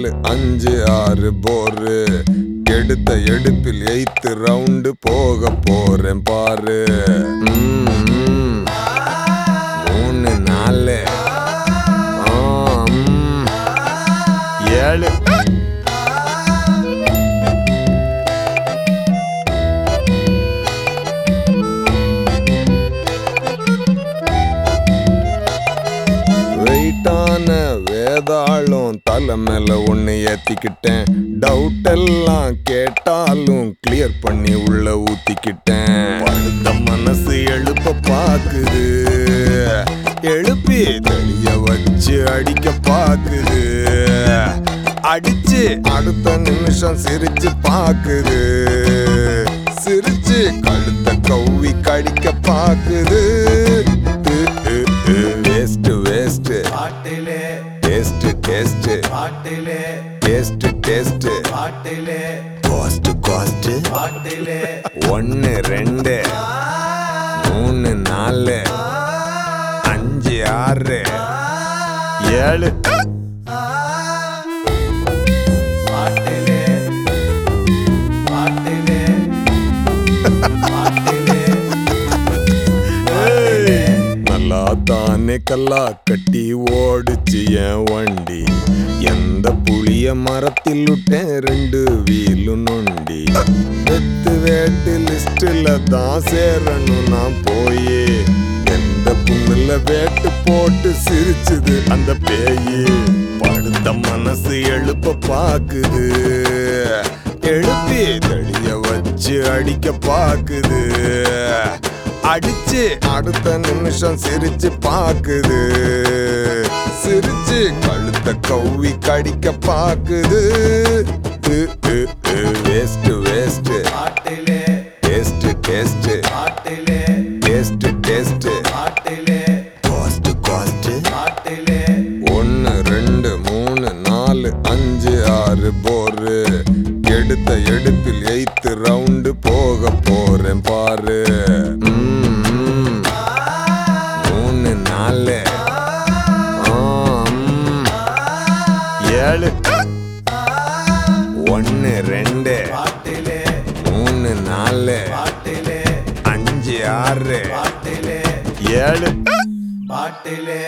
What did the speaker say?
நாலு அஞ்சு ஆறு போரு எடுத்த எடுப்பில் எய்த்து ரவுண்டு போக போறேன் பாரு ம், ம். மூணு நாலு ஆ, ம். ஏழு வெயிட்டான வேதாளம் தலை மேல ஒண்ணு ஏத்திக்கிட்டேன் டவுட் எல்லாம் கேட்டாலும் கிளியர் பண்ணி உள்ள ஊத்திக்கிட்டேன் பழுத்த மனசு எழுப்ப பாக்குது எழுப்பி தெளிய வச்சு அடிக்க பாக்குது அடிச்சு அடுத்த நிமிஷம் சிரிச்சு பாக்குது சிரிச்சு கழுத்த கவ்வி கடிக்க பாக்குது வேஸ்ட் வேஸ்ட் பாட்டிலே டேஸ்ட் டேஸ்ட் பாட்டிலே டேஸ்ட் டேஸ்ட் பாட்டிலே காஸ்ட் காஸ்ட் பாட்டிலே ஒன்னு ரெண்டு மூணு நாலு அஞ்சு ஆறு ஏழு பாட்டிலே பாட்டிலே பாட்டிலே நல்லா தானே கல்லா கட்டி ஓடுச்சு என் வண்டி எந்த புளிய மரத்தில் விட்டேன் ரெண்டு வீலு நொண்டி வெத்து வேட்டு லிஸ்டில் தான் சேரணும் நான் போயே எந்த புண்ணுல வேட்டு போட்டு சிரிச்சுது அந்த பேயி படுத்த மனசு எழுப்ப பாக்குது எழுப்பி தெளிய வச்சு அடிக்க பாக்குது அடிச்சு அடுத்த நிமிஷம் சிரிச்சு பாக்குது சிரிச்சு கழுத்த கவ்வி கடிக்க பாக்குது வேஸ்ட் வேஸ்ட் பாட்டிலே டேஸ்ட் டேஸ்ட் பாட்டிலே டேஸ்ட் டேஸ்ட் பாட்டிலே காஸ்ட் காஸ்ட் பாட்டிலே ஒன்னு ரெண்டு மூணு நாலு அஞ்சு ஆறு போரு எடுத்த எடுப்பில் எய்த்து ரவுண்டு போக போறேன் பாரு ம், ம். மூணு நாலு ஆ, ம். ஏழு ஒன்னு ரெண்டு பாட்டிலே மூணு நாலு பாட்டிலே அஞ்சு ஆறு பாட்டிலே ஏழு பாட்டிலே